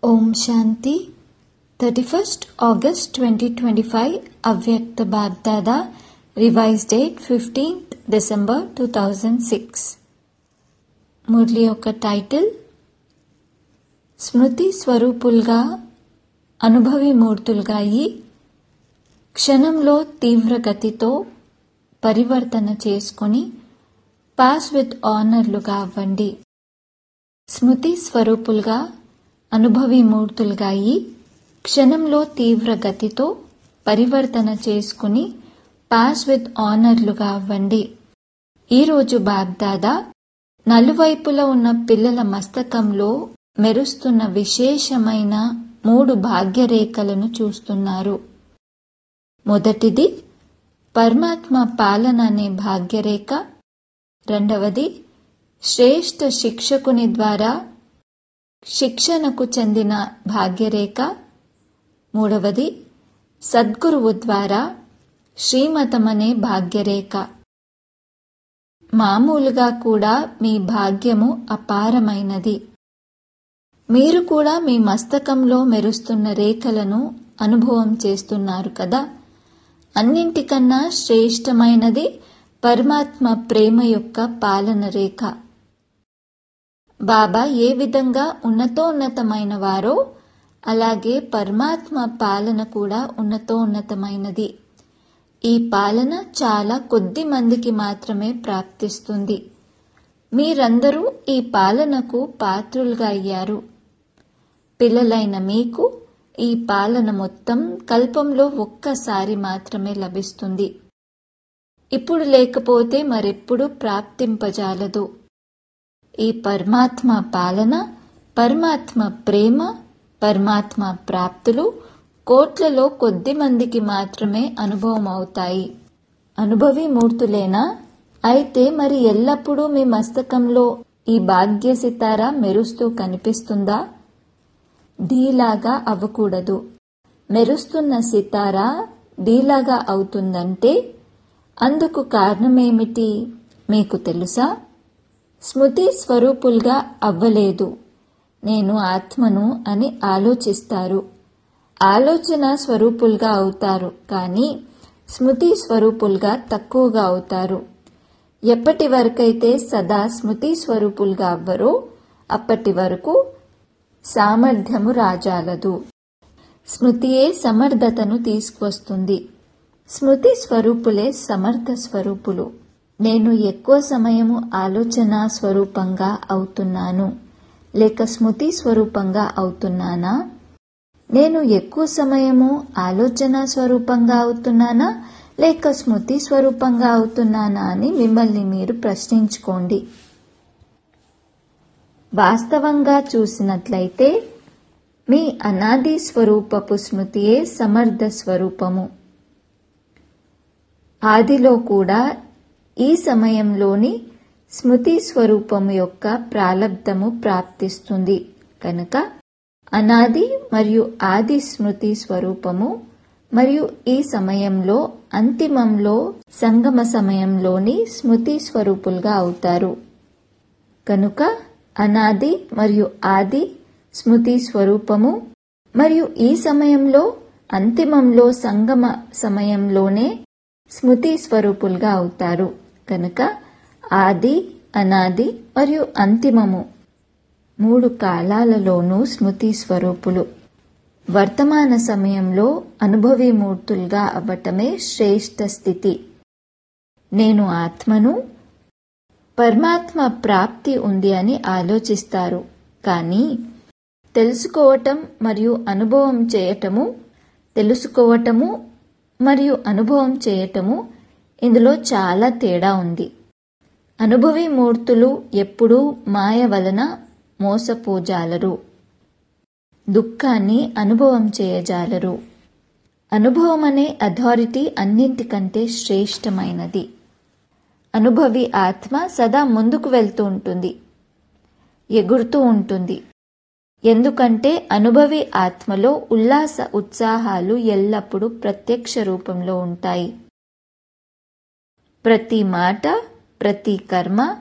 ఓం శాంతి thirty first August twenty twenty five అవ్యక్త బాగ్దాదా revise date fifteenth December two thousand six మురళి యొక్క టైటిల్ స్మృతి స్వరూపులుగా అనుభవి మూర్తులుగా అయి క్షణంలో తీవ్ర గతితో పరివర్తన చేసుకుని పాస్ విత్ ఆనర్లుగా అవ్వండి స్మృతి స్వరూపులుగా అనుభవి మూర్తులుగా అయి క్షణంలో తీవ్ర గతితో పరివర్తన చేసుకుని పాస్ విత్ ఆనర్లుగా అవ్వండి ఈరోజు బాగ్దాదా నలువైపులా ఉన్న పిల్లల మస్తకంలో మెరుస్తున్న విశేషమైన మూడు భాగ్యరేఖలను చూస్తున్నారు మొదటిది పరమాత్మ పాలన అనే భాగ్యరేఖ రెండవది శ్రేష్ఠ శిక్షకుని ద్వారా శిక్షణకు చెందిన భాగ్యరేఖ మూడవది సద్గురువు ద్వారా శ్రీమతమనే భాగ్యరేఖ మామూలుగా కూడా మీ భాగ్యము అపారమైనది మీరు కూడా మీ మస్తకంలో మెరుస్తున్న రేఖలను అనుభవం చేస్తున్నారు కదా అన్నింటికన్నా శ్రేష్టమైనది పరమాత్మ ప్రేమ యొక్క పాలన రేఖ బాబా ఏ విధంగా ఉన్నతోన్నతమైన వారో అలాగే పరమాత్మ పాలన కూడా ఉన్నతోన్నతమైనది ఈ పాలన చాలా కొద్ది మందికి మాత్రమే ప్రాప్తిస్తుంది మీరందరూ ఈ పాలనకు పాత్రులుగా అయ్యారు పిల్లలైన మీకు ఈ పాలన మొత్తం కల్పంలో ఒక్కసారి మాత్రమే లభిస్తుంది ఇప్పుడు లేకపోతే మరెప్పుడు ప్రాప్తింపజాలదు ఈ పరమాత్మ పాలన పరమాత్మ ప్రేమ పరమాత్మ ప్రాప్తులు కోట్లలో కొద్ది మందికి మాత్రమే అనుభవం అవుతాయి అనుభవి మూర్తులేనా అయితే మరి ఎల్లప్పుడూ మీ మస్తకంలో ఈ భాగ్య సితార మెరుస్తూ కనిపిస్తుందా ఢీలాగా అవ్వకూడదు మెరుస్తున్న సితార ఢీలాగా అవుతుందంటే అందుకు కారణమేమిటి మీకు తెలుసా స్మృతి స్వరూపులుగా అవ్వలేదు నేను ఆత్మను అని ఆలోచిస్తారు ఆలోచన స్వరూపులుగా అవుతారు కానీ స్మృతి స్వరూపులుగా తక్కువగా అవుతారు ఎప్పటి వరకైతే సదా స్మృతి స్వరూపులుగా అవ్వరో అప్పటి వరకు సామర్థ్యము రాజాలదు స్మృతియే సమర్థతను తీసుకువస్తుంది స్మృతి స్వరూపులే సమర్థ స్వరూపులు నేను ఎక్కువ సమయము ఆలోచన స్వరూపంగా అవుతున్నాను లేక స్మృతి స్వరూపంగా అవుతున్నానా నేను ఎక్కువ సమయము ఆలోచన స్వరూపంగా అవుతున్నానా లేక స్మృతి స్వరూపంగా అవుతున్నానా అని మిమ్మల్ని మీరు ప్రశ్నించుకోండి వాస్తవంగా చూసినట్లయితే మీ అనాది స్వరూపపు స్మృతియే సమర్థ స్వరూపము ఆదిలో కూడా ఈ సమయంలోని స్మృతి స్వరూపము యొక్క ప్రాలబ్ధము ప్రాప్తిస్తుంది కనుక అనాది మరియు ఆది స్మృతి స్వరూపము మరియు ఈ సమయంలో అంతిమంలో సంగమ సమయంలోని స్మృతి స్వరూపులుగా అవుతారు కనుక అనాది మరియు ఆది స్మృతి స్వరూపము మరియు ఈ సమయంలో అంతిమంలో సంగమ సమయంలోనే స్మృతి స్వరూపులుగా అవుతారు కనుక ఆది అనాది మరియు అంతిమము మూడు కాలాలలోనూ స్మృతి స్వరూపులు వర్తమాన సమయంలో అనుభవీమూర్తులుగా అవ్వటమే శ్రేష్ఠ స్థితి నేను ఆత్మను పరమాత్మ ప్రాప్తి ఉంది అని ఆలోచిస్తారు కానీ తెలుసుకోవటం మరియు అనుభవం చేయటము తెలుసుకోవటము మరియు అనుభవం చేయటము ఇందులో చాలా తేడా ఉంది అనుభవి మూర్తులు ఎప్పుడూ మాయ వలన మోసపోజాలరు దుఃఖాన్ని అనుభవం చేయజాలరు అనుభవం అనే అథారిటీ అన్నింటికంటే శ్రేష్టమైనది అనుభవి ఆత్మ సదా ముందుకు వెళ్తూ ఉంటుంది ఎగురుతూ ఉంటుంది ఎందుకంటే అనుభవి ఆత్మలో ఉల్లాస ఉత్సాహాలు ఎల్లప్పుడూ ప్రత్యక్ష రూపంలో ఉంటాయి ప్రతి మాట ప్రతి కర్మ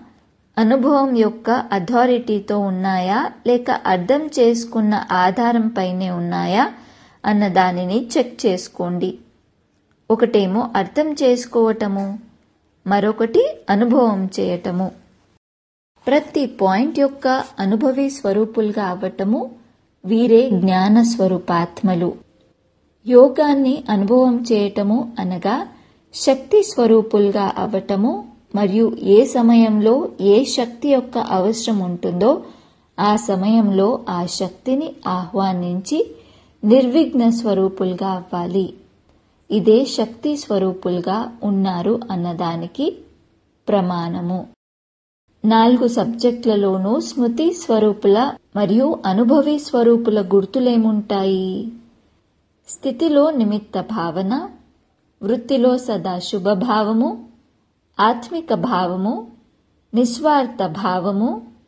అనుభవం యొక్క అథారిటీతో ఉన్నాయా లేక అర్థం చేసుకున్న ఆధారంపైనే ఉన్నాయా అన్న దానిని చెక్ చేసుకోండి ఒకటేమో అర్థం చేసుకోవటము మరొకటి అనుభవం చేయటము ప్రతి పాయింట్ యొక్క అనుభవి స్వరూపులుగా అవ్వటము వీరే జ్ఞాన స్వరూపాత్మలు యోగాన్ని అనుభవం చేయటము అనగా శక్తి స్వరూపులుగా అవ్వటము మరియు ఏ సమయంలో ఏ శక్తి యొక్క అవసరం ఉంటుందో ఆ సమయంలో ఆ శక్తిని ఆహ్వానించి నిర్విఘ్న స్వరూపులుగా అవ్వాలి ఇదే శక్తి స్వరూపులుగా ఉన్నారు అన్నదానికి ప్రమాణము నాలుగు సబ్జెక్టులలోనూ స్మృతి స్వరూపుల మరియు అనుభవి స్వరూపుల గుర్తులేముంటాయి స్థితిలో నిమిత్త భావన వృత్తిలో సదా శుభభావము ఆత్మిక భావము నిస్వార్థ భావము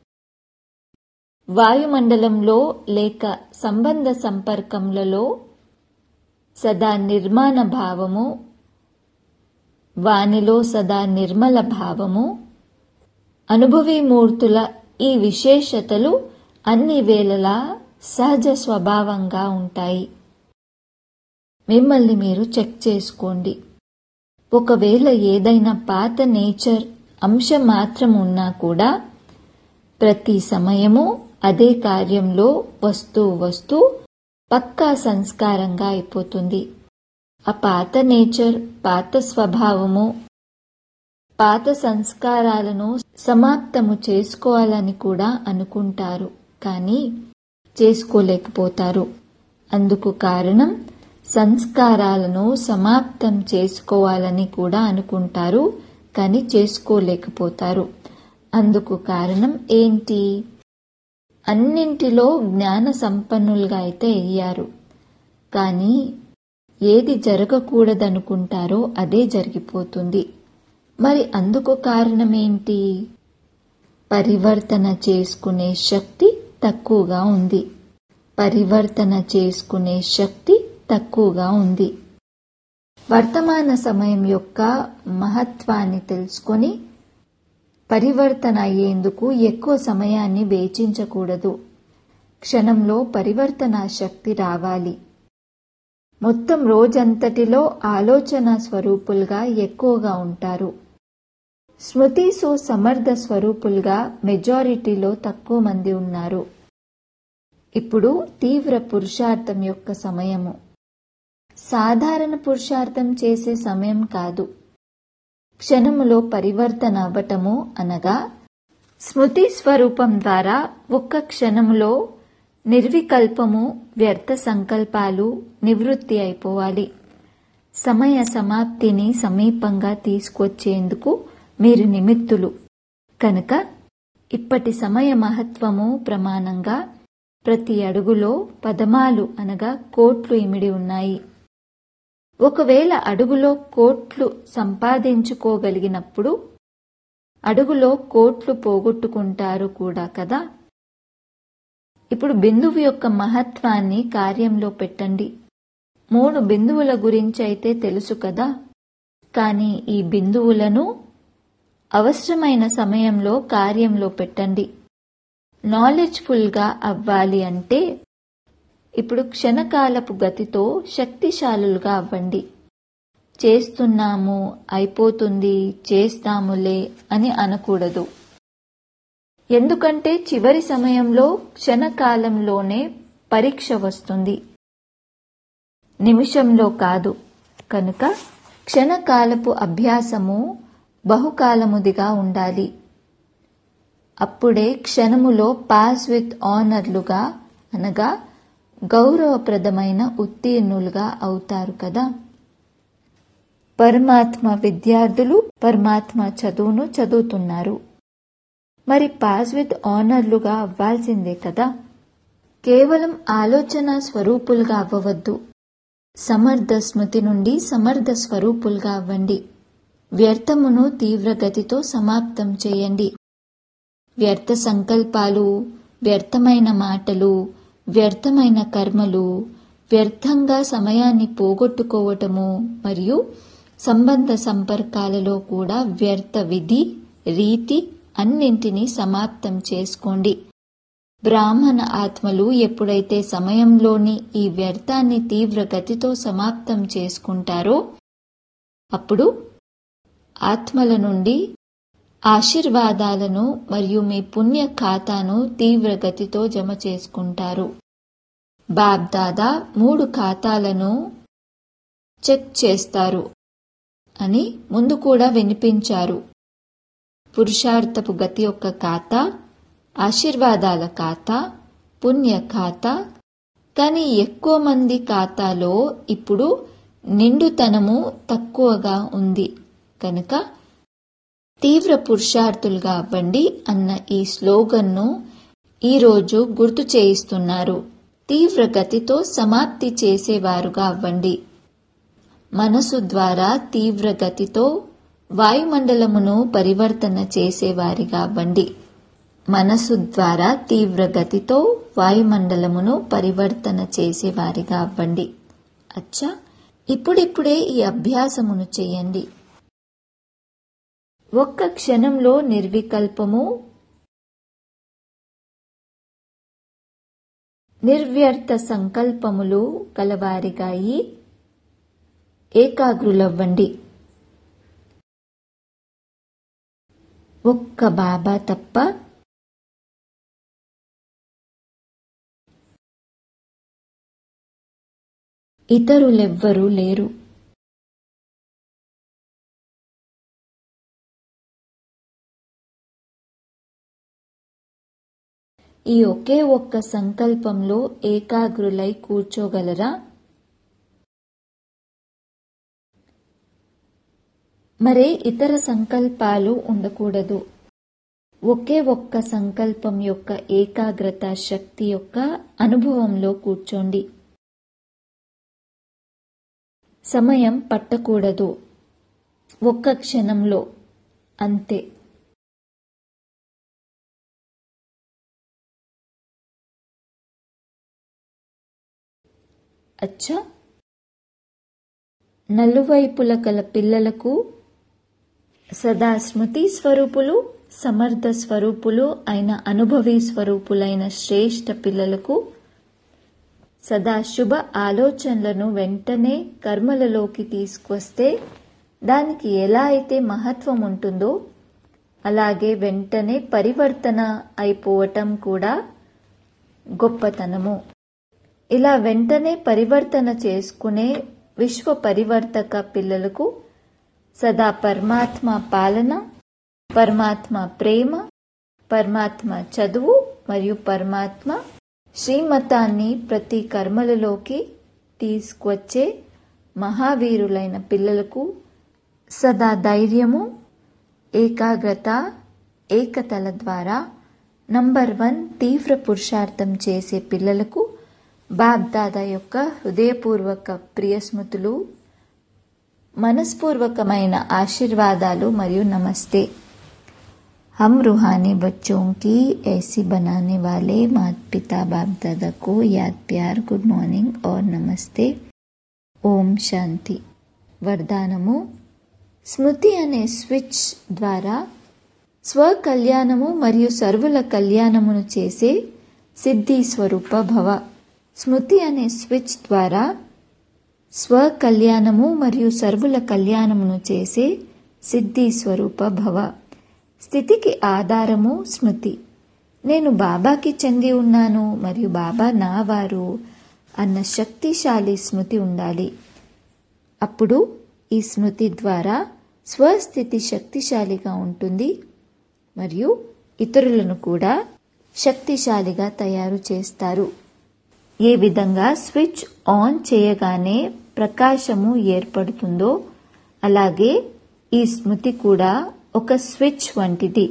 వాయుమండలంలో లేక సంబంధ సంపర్కములలో సదా నిర్మాణ భావము వానిలో సదా నిర్మల భావము అనుభవీమూర్తుల ఈ విశేషతలు అన్ని వేళలా సహజ స్వభావంగా ఉంటాయి మిమ్మల్ని మీరు చెక్ చేసుకోండి ఒకవేళ ఏదైనా పాత నేచర్ అంశం మాత్రం ఉన్నా కూడా ప్రతి సమయము అదే కార్యంలో వస్తూ వస్తూ పక్కా సంస్కారంగా అయిపోతుంది ఆ పాత నేచర్ పాత స్వభావము పాత సంస్కారాలను సమాప్తము చేసుకోవాలని కూడా అనుకుంటారు కానీ చేసుకోలేకపోతారు అందుకు కారణం సంస్కారాలను సమాప్తం చేసుకోవాలని కూడా అనుకుంటారు కానీ చేసుకోలేకపోతారు అందుకు కారణం ఏంటి అన్నింటిలో జ్ఞాన సంపన్నులుగా అయితే అయ్యారు కానీ ఏది జరగకూడదనుకుంటారో అదే జరిగిపోతుంది మరి అందుకు కారణమేంటి పరివర్తన చేసుకునే శక్తి తక్కువగా ఉంది పరివర్తన చేసుకునే శక్తి తక్కువగా ఉంది వర్తమాన సమయం యొక్క మహత్వాన్ని తెలుసుకొని పరివర్తన అయ్యేందుకు ఎక్కువ సమయాన్ని వేచించకూడదు క్షణంలో పరివర్తన శక్తి రావాలి మొత్తం రోజంతటిలో ఆలోచన స్వరూపులుగా ఎక్కువగా ఉంటారు స్మృతిసు సమర్థ స్వరూపులుగా మెజారిటీలో తక్కువ మంది ఉన్నారు ఇప్పుడు తీవ్ర పురుషార్థం యొక్క సమయము సాధారణ పురుషార్థం చేసే సమయం కాదు క్షణములో పరివర్తన అవ్వటము అనగా స్మృతి స్వరూపం ద్వారా ఒక్క క్షణములో నిర్వికల్పము వ్యర్థ సంకల్పాలు నివృత్తి అయిపోవాలి సమయ సమాప్తిని సమీపంగా తీసుకొచ్చేందుకు మీరు నిమిత్తులు కనుక ఇప్పటి సమయ మహత్వము ప్రమాణంగా ప్రతి అడుగులో పదమాలు అనగా కోట్లు ఇమిడి ఉన్నాయి ఒకవేళ అడుగులో కోట్లు సంపాదించుకోగలిగినప్పుడు అడుగులో కోట్లు పోగొట్టుకుంటారు కూడా కదా ఇప్పుడు బిందువు యొక్క మహత్వాన్ని కార్యంలో పెట్టండి మూడు బిందువుల గురించి అయితే తెలుసు కదా కానీ ఈ బిందువులను అవసరమైన సమయంలో కార్యంలో పెట్టండి నాలెడ్జ్ఫుల్గా అవ్వాలి అంటే ఇప్పుడు క్షణకాలపు గతితో శక్తిశాలులుగా అవ్వండి చేస్తున్నాము అయిపోతుంది చేస్తాములే అని అనకూడదు ఎందుకంటే చివరి సమయంలో క్షణకాలంలోనే పరీక్ష వస్తుంది నిమిషంలో కాదు కనుక క్షణకాలపు అభ్యాసము బహుకాలముదిగా ఉండాలి అప్పుడే క్షణములో పాస్ విత్ ఆనర్లుగా అనగా గౌరవప్రదమైన ఉత్తీర్ణులుగా అవుతారు కదా పరమాత్మ విద్యార్థులు పరమాత్మ చదువును చదువుతున్నారు మరి పాస్ విత్ ఆనర్లుగా అవ్వాల్సిందే కదా కేవలం ఆలోచన స్వరూపులుగా అవ్వవద్దు సమర్థ స్మృతి నుండి సమర్థ స్వరూపులుగా అవ్వండి వ్యర్థమును తీవ్రగతితో సమాప్తం చేయండి వ్యర్థ సంకల్పాలు వ్యర్థమైన మాటలు వ్యర్థమైన కర్మలు వ్యర్థంగా సమయాన్ని పోగొట్టుకోవటము మరియు సంబంధ సంపర్కాలలో కూడా వ్యర్థ విధి రీతి అన్నింటినీ సమాప్తం చేసుకోండి బ్రాహ్మణ ఆత్మలు ఎప్పుడైతే సమయంలోని ఈ వ్యర్థాన్ని తీవ్ర గతితో సమాప్తం చేసుకుంటారో అప్పుడు ఆత్మల నుండి ఆశీర్వాదాలను మరియు మీ పుణ్య ఖాతాను తీవ్ర గతితో జమ చేసుకుంటారు బాబ్దాదా మూడు ఖాతాలను చెక్ చేస్తారు అని ముందు కూడా వినిపించారు పురుషార్థపు గతి యొక్క ఖాతా ఆశీర్వాదాల ఖాతా పుణ్య ఖాతా కానీ ఎక్కువ మంది ఖాతాలో ఇప్పుడు నిండుతనము తక్కువగా ఉంది కనుక తీవ్ర పురుషార్థులుగా అవ్వండి అన్న ఈ స్లోగన్ను ఈరోజు గుర్తు చేయిస్తున్నారు తీవ్ర గతితో సమాప్తి చేసేవారుగా అవ్వండి మనసు ద్వారా తీవ్ర గతితో వాయుమండలమును పరివర్తన చేసేవారిగా అవ్వండి మనసు ద్వారా తీవ్ర గతితో వాయుమండలమును పరివర్తన చేసేవారిగా అవ్వండి అచ్చా ఇప్పుడిప్పుడే ఈ అభ్యాసమును చేయండి ఒక్క క్షణంలో నిర్వికల్పము నిర్వ్యర్థ సంకల్పములు కలవారిగా అయి ఏకాగ్రులవ్వండి ఒక్క బాబా తప్ప ఇతరులెవ్వరూ లేరు ఈ ఒకే ఒక్క సంకల్పంలో ఏకాగ్రులై కూర్చోగలరా మరే ఇతర సంకల్పాలు ఉండకూడదు ఒకే ఒక్క సంకల్పం యొక్క ఏకాగ్రత శక్తి యొక్క అనుభవంలో కూర్చోండి సమయం పట్టకూడదు ఒక్క క్షణంలో అంతే అచ్చా నలువైపుల గల పిల్లలకు సదా స్మృతి స్వరూపులు సమర్థ స్వరూపులు అయిన అనుభవీ స్వరూపులైన శ్రేష్ఠ పిల్లలకు సదా శుభ ఆలోచనలను వెంటనే కర్మలలోకి తీసుకొస్తే దానికి ఎలా అయితే మహత్వం ఉంటుందో అలాగే వెంటనే పరివర్తన అయిపోవటం కూడా గొప్పతనము ఇలా వెంటనే పరివర్తన చేసుకునే విశ్వ పరివర్తక పిల్లలకు సదా పరమాత్మ పాలన పరమాత్మ ప్రేమ పరమాత్మ చదువు మరియు పరమాత్మ శ్రీమతాన్ని ప్రతి కర్మలలోకి తీసుకువచ్చే మహావీరులైన పిల్లలకు సదా ధైర్యము ఏకాగ్రత ఏకతల ద్వారా నంబర్ వన్ తీవ్ర పురుషార్థం చేసే పిల్లలకు బాబ్దాదా యొక్క హృదయపూర్వక ప్రియస్మృతులు మనస్పూర్వకమైన ఆశీర్వాదాలు మరియు నమస్తే हम रूहानी बच्चों की ऐसी बनाने वाले माता पिता बाप दादा को याद प्यार गुड మార్నింగ్ और నమస్తే ఓం శాంతి వరదానము స్మృతి అనే స్విచ్ ద్వారా స్వకల్యాణము మరియు సర్వుల కళ్యాణమును చేసే సిద్ధి స్వరూప భవ స్మృతి అనే స్విచ్ ద్వారా స్వకల్యాణము మరియు సర్వుల కళ్యాణమును చేసే సిద్ధి స్వరూప భవ స్థితికి ఆధారము స్మృతి నేను బాబాకి చెంది ఉన్నాను మరియు బాబా నా వారు అన్న శక్తిశాలి స్మృతి ఉండాలి అప్పుడు ఈ స్మృతి ద్వారా స్వస్థితి శక్తిశాలిగా ఉంటుంది మరియు ఇతరులను కూడా శక్తిశాలిగా తయారు చేస్తారు ఏ విధంగా స్విచ్ ఆన్ చేయగానే ప్రకాశము ఏర్పడుతుందో అలాగే ఈ స్మృతి కూడా ఒక స్విచ్ వంటిది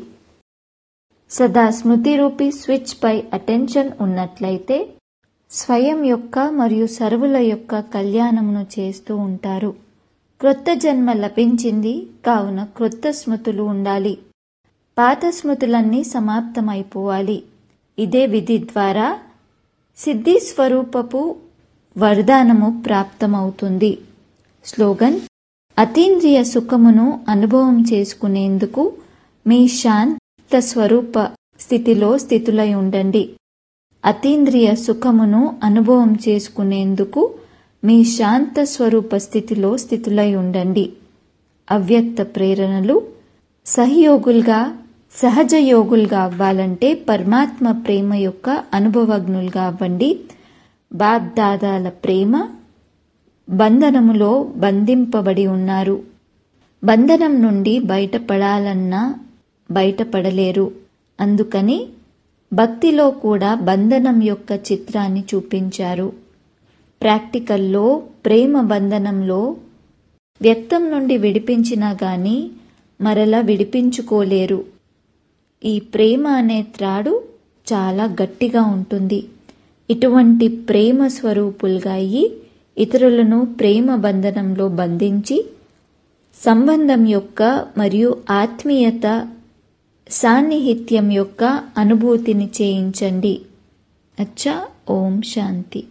సదా స్మృతి రూపీ స్విచ్ పై అటెన్షన్ ఉన్నట్లయితే స్వయం యొక్క మరియు సర్వుల యొక్క కళ్యాణమును చేస్తూ ఉంటారు క్రొత్త జన్మ లభించింది కావున క్రొత్త స్మృతులు ఉండాలి పాత స్మృతులన్నీ సమాప్తమైపోవాలి ఇదే విధి ద్వారా సిద్ధి స్వరూపపు వరదానము ప్రాప్తమవుతుంది స్లోగన్ అతీంద్రియ సుఖమును అనుభవం చేసుకునేందుకు మీ శాంత్ అవ్యక్త స్వరూప స్థితిలో స్థితులై ఉండండి అతీంద్రియ సుఖమును అనుభవం చేసుకునేందుకు మీ శాంత స్వరూప స్థితిలో స్థితులై ఉండండి అవ్యక్త ప్రేరణలు సహయోగులుగా సహజ యోగులుగా అవ్వాలంటే పరమాత్మ ప్రేమ యొక్క అనుభవజ్ఞులుగా అవ్వండి బాప్దాదాల ప్రేమ బంధనములో బంధింపబడి ఉన్నారు బంధనం నుండి బయటపడాలన్నా బయటపడలేరు అందుకని భక్తిలో కూడా బంధనం యొక్క చిత్రాన్ని చూపించారు ప్రాక్టికల్లో ప్రేమ బంధనంలో వ్యక్తం నుండి విడిపించినా గాని మరలా విడిపించుకోలేరు ఈ ప్రేమ అనే త్రాడు చాలా గట్టిగా ఉంటుంది ఇటువంటి ప్రేమ స్వరూపులుగా అయ్యి ఇతరులను ప్రేమ బంధనంలో బంధించి సంబంధం యొక్క మరియు ఆత్మీయత సాన్నిహిత్యం యొక్క అనుభూతిని చేయించండి అచ్చా ఓం శాంతి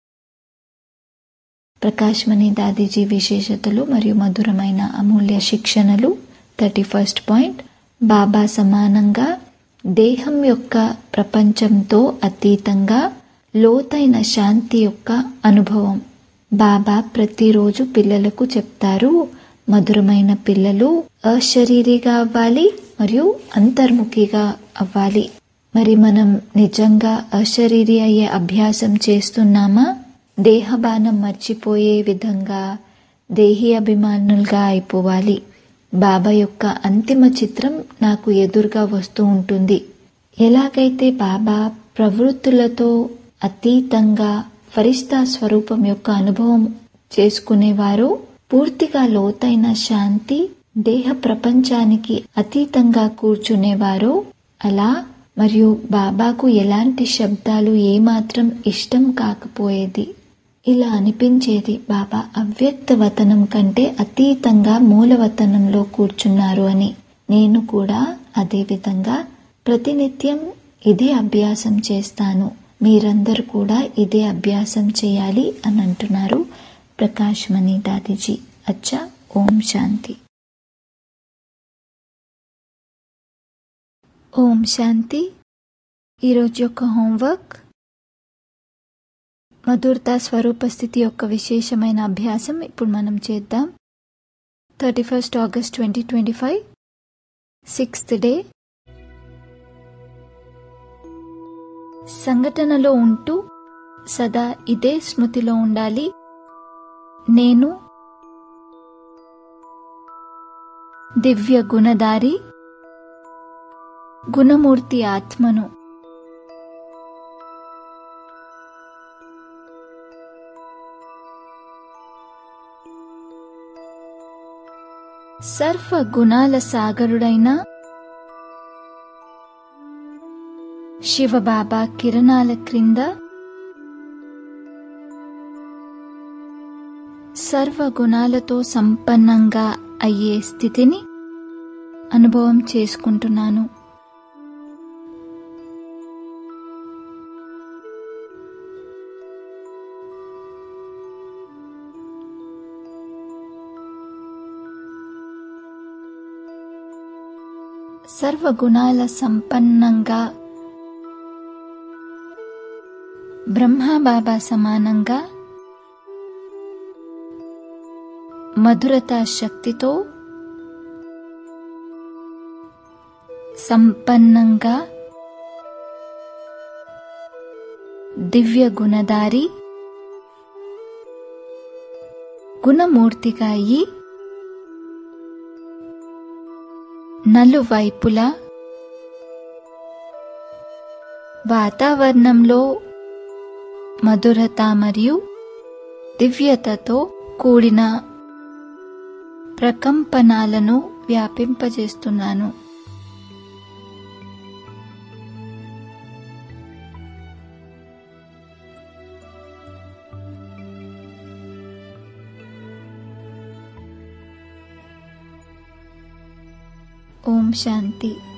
ప్రకాశ్మణి దాదీజీ విశేషతలు మరియు మధురమైన అమూల్య శిక్షణలు థర్టీ ఫస్ట్ పాయింట్ బాబా సమానంగా దేహం యొక్క ప్రపంచంతో అతీతంగా లోతైన శాంతి యొక్క అనుభవం బాబా ప్రతిరోజు పిల్లలకు చెప్తారు మధురమైన పిల్లలు అశరీరిగా అవ్వాలి మరియు అంతర్ముఖిగా అవ్వాలి మరి మనం నిజంగా అశరీరి అయ్యే అభ్యాసం చేస్తున్నామా దేహబానం మర్చిపోయే విధంగా దేహి అభిమానులుగా అయిపోవాలి బాబా యొక్క అంతిమ చిత్రం నాకు ఎదురుగా వస్తూ ఉంటుంది ఎలాగైతే బాబా ప్రవృత్తులతో అతీతంగా ఫరిస్తా స్వరూపం యొక్క అనుభవం చేసుకునేవారు పూర్తిగా లోతైన శాంతి దేహ ప్రపంచానికి అతీతంగా కూర్చునేవారు అలా మరియు బాబాకు ఎలాంటి శబ్దాలు ఏమాత్రం ఇష్టం కాకపోయేది ఇలా అనిపించేది బాబా అవ్యక్త వతనం కంటే అతీతంగా మూలవతనంలో కూర్చున్నారు అని నేను కూడా అదే విధంగా ప్రతినిత్యం ఇదే అభ్యాసం చేస్తాను మీరందరూ కూడా ఇదే అభ్యాసం చేయాలి అని అంటున్నారు ప్రకాష్ మణి దాదిజీ అచ్చా ఓం శాంతి ఓం శాంతి ఈరోజు యొక్క హోంవర్క్ మధురత స్వరూప స్థితి యొక్క విశేషమైన అభ్యాసం ఇప్పుడు మనం చేద్దాం thirty first August twenty twenty five sixth day సంఘటనలో ఉంటూ సదా ఇదే స్మృతిలో ఉండాలి నేను దివ్య గుణదారి గుణమూర్తి ఆత్మను సర్వ గుణాల సాగరుడైన శివబాబా కిరణాల క్రింద సర్వ గుణాలతో సంపన్నంగా అయ్యే స్థితిని అనుభవం చేసుకుంటున్నాను సర్వగుణాల సంపన్నంగా బ్రహ్మబాబా సమానంగా మధురత శక్తితో సంపన్నంగా దివ్య గుణదారి గుణమూర్తిగా అయి నలువైపులా వాతావరణంలో మధురత మరియు దివ్యతతో కూడిన ప్రకంపనాలను వ్యాపింపజేస్తున్నాను ఓం శాంతి